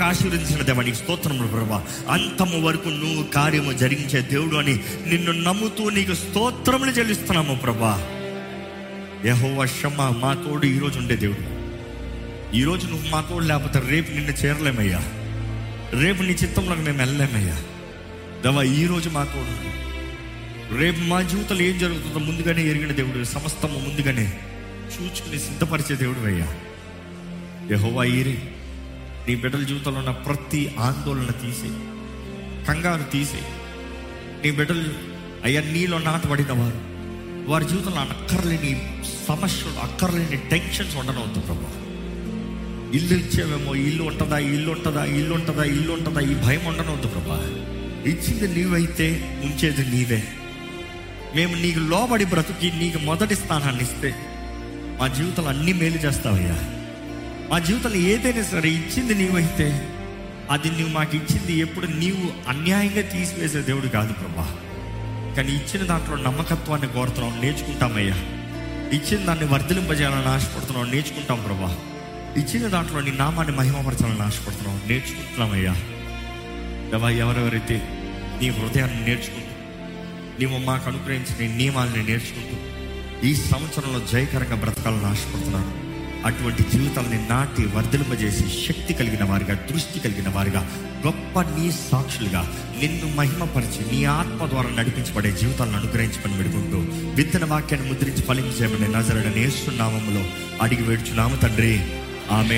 ఆశీర్వదించిన దేవా నీకు స్తోత్రములు ప్రభా అంతము వరకు నువ్వు కార్యము జరిగించే దేవుడు అని నిన్ను నమ్ముతూ నీకు స్తోత్రములు చెల్లిస్తున్నాము ప్రభా యహోవా షమ్మ మా తోడు ఈరోజు ఉండే దేవుడు ఈరోజు నువ్వు మా తోడు లేకపోతే రేపు నిన్ను చేరలేమయ్యా రేపు నీ చిత్తంలోకి మేము వెళ్ళలేమయ్యా దేవా ఈరోజు మా తోడు ఉండు. రేపు మా జీవితంలో ఏం జరుగుతుందో ముందుగానే ఎరిగిన దేవుడు సమస్తము ముందుగానే చూచుకుని సిద్ధపరిచే దేవుడు అయ్యా యహోవా ఈరే నీ బిడ్డల జీవితంలో ఉన్న ప్రతి ఆందోళన తీసే కంగారు తీసే నీ బిడ్డలు అయ్యా నీలో నాటబడిన వారు వారి జీవితంలో అక్కర్లేని సమస్యలు అక్కర్లేని టెన్షన్స్ ఉండనవద్దు ప్రభా ఇల్లు ఇచ్చేవేమో ఇల్లు ఉంటుందా ఇల్లు ఉంటుందా ఇల్లు ఉంటుందా ఇల్లు ఉంటుందా ఈ భయం ఉండనవద్దు ప్రభా ఇచ్చింది నీవైతే ఉంచేది నీవే మేము నీకు లోబడి బ్రతుకి నీకు మొదటి స్థానాన్ని ఇస్తే మా జీవితంలో అన్ని మేలు చేస్తావయ్యా మా జీవితంలో ఏదైనా సరే ఇచ్చింది నీవైతే అది నువ్వు మాకు ఇచ్చింది ఎప్పుడు నీవు అన్యాయంగా తీసివేసే దేవుడు కాదు ప్రభా కానీ ఇచ్చిన దాంట్లో నమ్మకత్వాన్ని కోరుతున్నాం నేర్చుకుంటామయ్యా ఇచ్చిన దాన్ని వర్ధలింపజేయాలని ఆశపడుతున్నాం నేర్చుకుంటాం ప్రభా ఇచ్చిన దాంట్లో నీ నామాన్ని మహిమపరచాలని ఆశపడుతున్నాం నేర్చుకుంటున్నామయ్యా దేవా ఎవరెవరైతే నీ హృదయాన్ని నేర్చుకుంటూ నీవు మాకు అనుగ్రహించిన నీ నియమాలని నేర్చుకుంటూ ఈ సంవత్సరంలో జయకరంగా బ్రతకాలని ఆశపడుతున్నాను అటువంటి జీవితాలని నాటి వర్ధలింపజేసి శక్తి కలిగిన వారిగా దృష్టి కలిగిన వారిగా గొప్ప నీ సాక్షులుగా నిన్ను మహిమపరిచి నీ ఆత్మ ద్వారా నడిపించబడే జీవితాలను అనుగ్రహించమని పెడుకుంటూ విత్తన వాక్యాన్ని ముద్రించి ఫలించేయమని నజరడని నేస్తున్నామంలో అడిగి వేడుచున్నాము తండ్రి ఆమె